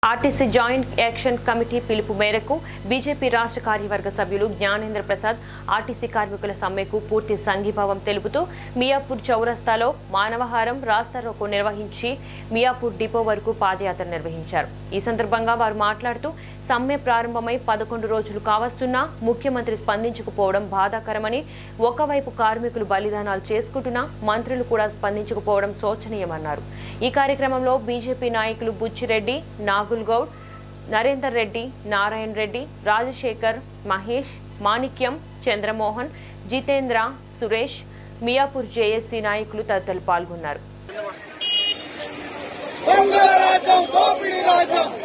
RTC joint action committee పిలుపు మేరకు BJP రాష్ట్ర కార్యవర్గ సభ్యులు జ్ఞానేంద్ర ప్రసాద్ ఆర్టీసీ కార్మికుల సమ్మెకు పూర్తి సంఘీభావం తెలుపుతూ మియాపూర్ చౌరస్తాలో మానవహారం రాస్తారోకో నిర్వహించి మియాపూర్ డిపో వరకు పాదయాత్ర నిర్వహించారు ఈ సందర్భంగా వారు మాట్లాడుతూ సమ్మె ప్రారంభమై పదకొండు రోజులు కావస్తున్నా ముఖ్యమంత్రి స్పందించకపోవడం బాధాకరమని ఒకవైపు కార్మికులు బలిదానాలు చేసుకుంటున్నా మంత్రులు కూడా స్పందించకపోవడం శోచనీయమన్నారు ఈ కార్యక్రమంలో బీజేపీ నాయకులు బుచ్చిరెడ్డి నాగుల్ గౌడ్ నరేందర్ రెడ్డి నారాయణ రెడ్డి రాజశేఖర్ మహేష్ మాణిక్యం చంద్రమోహన్ జితేంద్ర సురేష్ మియాపూర్ జేఏసీ నాయకులు తదితరులు పాల్గొన్నారు దొంగల రాజ్యం దోపిడీ రాజ్యం